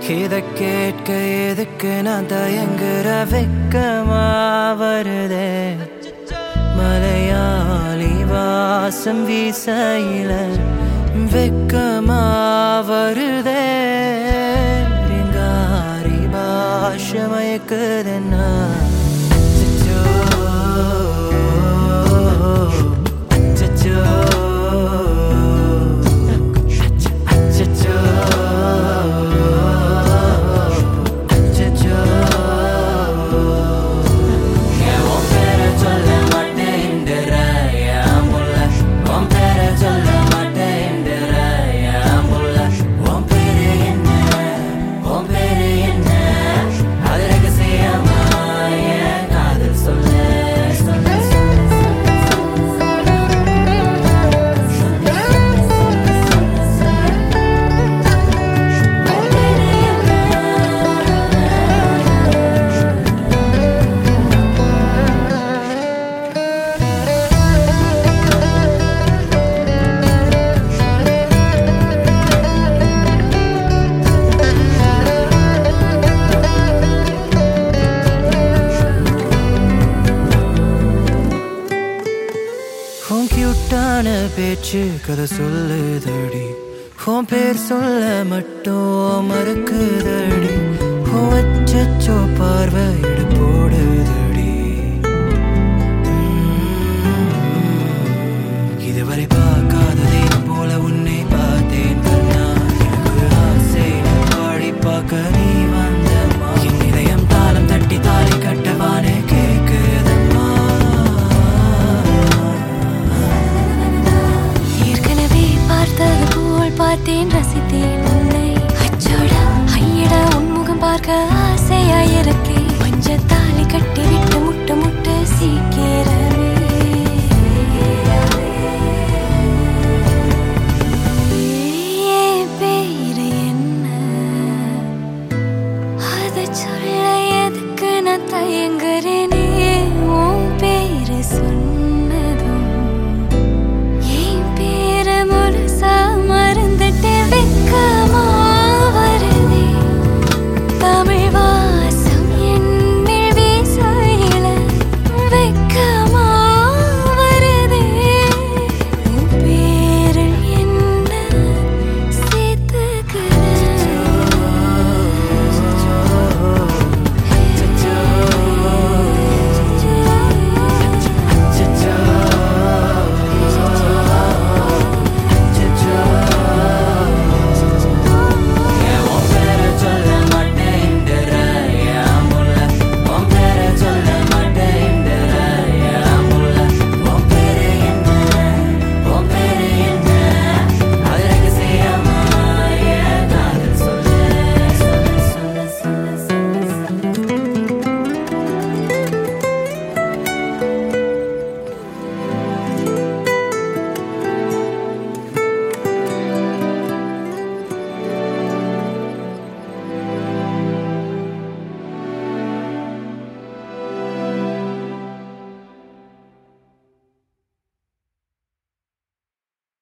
இத கேட்க எதுக்கு நான் தயங்குற வெக்கமா வருதே மலையாளி வாசம் வீசையில வெக்கமா வருதே ரிங்காரி பாஷ மயக்குதுன்னா அச்சச்சோ, அச்சச்சோ, அச்சச்சோ, அச்சச்சோ. ஏன் உன் பேரை சொல்ல மாட்டேன்டுற, ஏன் புள்ள? உன் பேரை சொல்ல மாட்டேன்டுற, ஏன் புள்ள? உன் பேரு என்ன? உன் பேரு என்ன? அது ரகசியமா என் காதில் சொல்லு, சொல்லு, சொல்லு, உன் கியூட்டான பேச்சு கதை சொல்லுதடி உன் பேர் சொல்ல மட்டும் மறக்குதடி உன் வச்சோ பார்வை எடு போடுதடி இதுவரை பார்க்காததே போல உன்னை பார்த்தேன் கண்ணா எனக்கு ஆசை பாடி பார்க்க நீ வந்தம்மா என் இதயம் தாளம் தட்டி தாலி கட்டவானே கேக்குதம்மா ஏற்கனவே பார்த்தது போல் பார்த்தேன் ரசித்தேன் உன்னை அச்சோடா ஐயடா உன்முகம் பார்க்க ஆசையாயிருக்கே மஞ்ச தாலி கட்டி விட்டு முட்ட முட்ட சீக்கிரம்